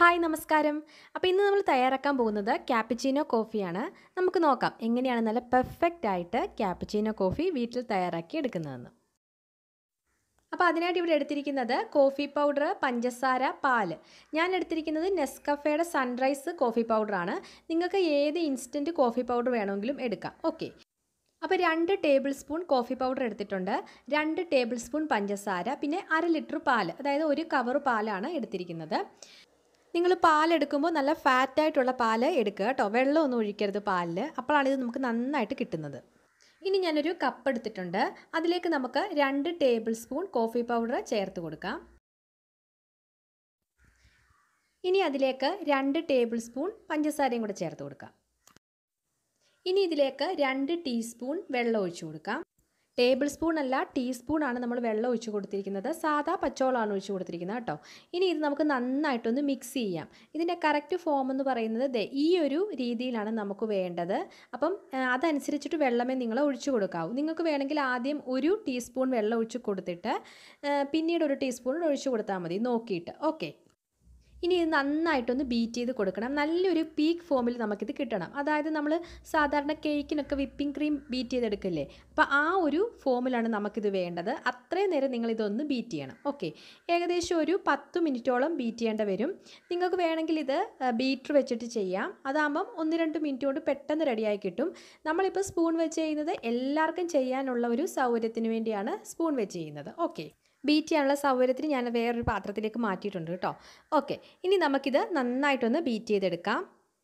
hi നമസ്കാരം അപ്പോൾ ഇന്ന് നമ്മൾ തയ്യാറാക്കാൻ പോകുന്നത് ക്യാപ്പിച്ചീനോ കോഫിയാണ് നമുക്ക് നോക്കാം എങ്ങനെയാണ് നല്ല പെർഫെക്റ്റ് ആയിട്ട് ക്യാപ്പിച്ചീനോ കോഫി വീട്ടിൽ തയ്യാറാക്കി എടുക്കുന്നതെന്ന് അപ്പോൾ അതിനായിട്ട് ഇവിടെ എടുത്തിരിക്കുന്നത് കോഫി പൗഡർ പഞ്ചസാര പാല് ഞാൻ എടുത്തിരിക്കുന്നത് നെസ്കഫയുടെ സൺറൈസ് കോഫി പൗഡറാണ് നിങ്ങൾക്ക് ഏത് ഇൻസ്റ്റൻറ്റ് കോഫി പൗഡർ വേണമെങ്കിലും എടുക്കാം ഓക്കെ അപ്പോൾ രണ്ട് ടേബിൾ സ്പൂൺ കോഫി പൗഡർ എടുത്തിട്ടുണ്ട് രണ്ട് ടേബിൾ സ്പൂൺ പഞ്ചസാര പിന്നെ അര ലിറ്റർ പാല് അതായത് ഒരു കവർ പാലാണ് എടുത്തിരിക്കുന്നത് നിങ്ങൾ പാലെടുക്കുമ്പോൾ നല്ല ഫാറ്റായിട്ടുള്ള പാല് എടുക്കുക കേട്ടോ വെള്ളമൊന്നും ഒഴിക്കരുത് പാലിൽ അപ്പോഴാണ് ഇത് നമുക്ക് നന്നായിട്ട് കിട്ടുന്നത് ഇനി ഞാനൊരു കപ്പ് എടുത്തിട്ടുണ്ട് അതിലേക്ക് നമുക്ക് രണ്ട് ടേബിൾ സ്പൂൺ കോഫി പൗഡർ ചേർത്ത് കൊടുക്കാം ഇനി അതിലേക്ക് രണ്ട് ടേബിൾ സ്പൂൺ പഞ്ചസാരയും കൂടെ ചേർത്ത് കൊടുക്കാം ഇനി ഇതിലേക്ക് രണ്ട് ടീസ്പൂൺ വെള്ളം ഒഴിച്ചു കൊടുക്കാം ടേബിൾ സ്പൂൺ അല്ല ടീസ്പൂൺ ആണ് നമ്മൾ വെള്ളം ഒഴിച്ച് കൊടുത്തിരിക്കുന്നത് സാധാ പച്ചവെള്ളമാണ് ഒഴിച്ച് കൊടുത്തിരിക്കുന്നത് കേട്ടോ ഇനി ഇത് നമുക്ക് നന്നായിട്ടൊന്ന് മിക്സ് ചെയ്യാം ഇതിൻ്റെ കറക്റ്റ് ഫോം എന്ന് പറയുന്നത് ദേ ഈ ഒരു രീതിയിലാണ് നമുക്ക് വേണ്ടത് അപ്പം അതനുസരിച്ചിട്ട് വെള്ളമേ നിങ്ങൾ ഒഴിച്ചു കൊടുക്കാവൂ നിങ്ങൾക്ക് വേണമെങ്കിൽ ആദ്യം ഒരു ടീസ്പൂൺ വെള്ളം ഒഴിച്ച് കൊടുത്തിട്ട് പിന്നീട് ഒരു ടീസ്പൂൺ ഒഴിച്ചു കൊടുത്താൽ മതി നോക്കിയിട്ട് ഓക്കെ ഇനി ഇത് നന്നായിട്ടൊന്ന് ബീറ്റ് ചെയ്ത് കൊടുക്കണം നല്ലൊരു പീക്ക് ഫോമിൽ നമുക്കിത് കിട്ടണം അതായത് നമ്മൾ സാധാരണ കേക്കിനൊക്കെ വിപ്പിംഗ് ക്രീം ബീറ്റ് ചെയ്തെടുക്കില്ലേ അപ്പോൾ ആ ഒരു ഫോമിലാണ് നമുക്കിത് വേണ്ടത് അത്രയും നേരം നിങ്ങളിതൊന്ന് ബീറ്റ് ചെയ്യണം ഓക്കെ ഏകദേശം ഒരു പത്ത് മിനിറ്റോളം ബീറ്റ് ചെയ്യേണ്ട വരും നിങ്ങൾക്ക് വേണമെങ്കിൽ ഇത് ബീറ്റർ വെച്ചിട്ട് ചെയ്യാം അതാകുമ്പം ഒന്ന് രണ്ട് മിനിറ്റ് കൊണ്ട് പെട്ടെന്ന് റെഡിയായി കിട്ടും നമ്മളിപ്പോൾ സ്പൂൺ വെച്ച് ചെയ്യുന്നത് എല്ലാവർക്കും ചെയ്യാനുള്ള ഒരു സൗകര്യത്തിന് വേണ്ടിയാണ് സ്പൂൺ വെച്ച് ചെയ്യുന്നത് ഓക്കെ ബീറ്റ് ചെയ്യാനുള്ള സൗകര്യത്തിന് ഞാൻ വേറൊരു പാത്രത്തിലേക്ക് മാറ്റിയിട്ടുണ്ട് കേട്ടോ ഓക്കെ ഇനി നമുക്കിത് നന്നായിട്ടൊന്ന് ബീറ്റ് ചെയ്തെടുക്കാം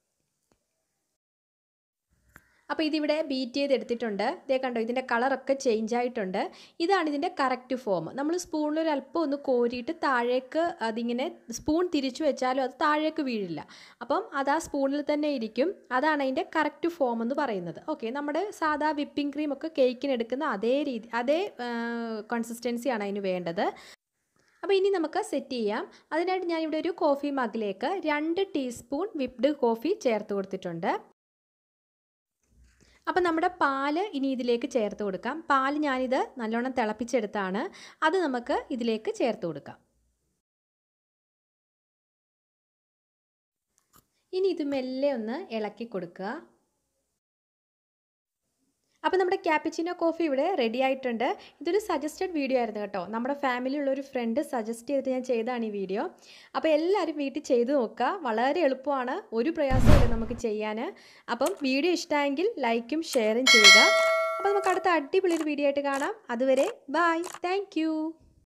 അപ്പോൾ ഇതിവിടെ ബീറ്റ് ചെയ്തെടുത്തിട്ടുണ്ട് ഇതേ കണ്ടോ ഇതിൻ്റെ കളറൊക്കെ ചേഞ്ച് ആയിട്ടുണ്ട് ഇതാണ് ഇതിൻ്റെ കറക്റ്റ് ഫോം നമ്മൾ സ്പൂണിൽ ഒരു അല്പം ഒന്ന് കോരിയിട്ട് താഴേക്ക് അതിങ്ങനെ സ്പൂൺ തിരിച്ചു വെച്ചാലും അത് താഴേക്ക് വീഴില്ല അപ്പം അത് ആ സ്പൂണിൽ തന്നെ ഇരിക്കും അതാണ് അതിൻ്റെ കറക്റ്റ് ഫോം എന്ന് പറയുന്നത് ഓക്കെ നമ്മുടെ സാധാ വിപ്പിംഗ് ക്രീം ഒക്കെ കേക്കിന് എടുക്കുന്ന അതേ രീതി അതേ കൺസിസ്റ്റൻസിയാണ് അതിന് വേണ്ടത് അപ്പോൾ ഇനി നമുക്ക് സെറ്റ് ചെയ്യാം അതിനായിട്ട് ഞാനിവിടെ ഒരു കോഫി മഗിലേക്ക് രണ്ട് ടീസ്പൂൺ വിപ്ഡ് കോഫി ചേർത്ത് കൊടുത്തിട്ടുണ്ട് അപ്പം നമ്മുടെ പാല് ഇനി ഇതിലേക്ക് ചേർത്ത് കൊടുക്കാം പാല് ഞാനിത് നല്ലോണം തിളപ്പിച്ചെടുത്താണ് അത് നമുക്ക് ഇതിലേക്ക് ചേർത്ത് കൊടുക്കാം ഇനി ഇത് മെല്ലെ ഒന്ന് ഇളക്കി കൊടുക്കുക അപ്പോൾ നമ്മുടെ ക്യാപ്പിച്ചിനോ കോഫി ഇവിടെ റെഡി ആയിട്ടുണ്ട് ഇതൊരു സജസ്റ്റഡ് വീഡിയോ ആയിരുന്നു കേട്ടോ നമ്മുടെ ഫാമിലിയുള്ള ഒരു ഫ്രണ്ട് സജസ്റ്റ് ചെയ്തിട്ട് ഞാൻ ചെയ്തതാണ് ഈ വീഡിയോ അപ്പോൾ എല്ലാവരും വീട്ടിൽ ചെയ്ത് നോക്കുക വളരെ എളുപ്പമാണ് ഒരു പ്രയാസമില്ല നമുക്ക് ചെയ്യാൻ അപ്പം വീഡിയോ ഇഷ്ടമായെങ്കിൽ ലൈക്കും ഷെയറും ചെയ്യുക അപ്പോൾ നമുക്ക് അടുത്ത അടിപൊളി ഒരു വീഡിയോ ആയിട്ട് കാണാം അതുവരെ ബായ് താങ്ക്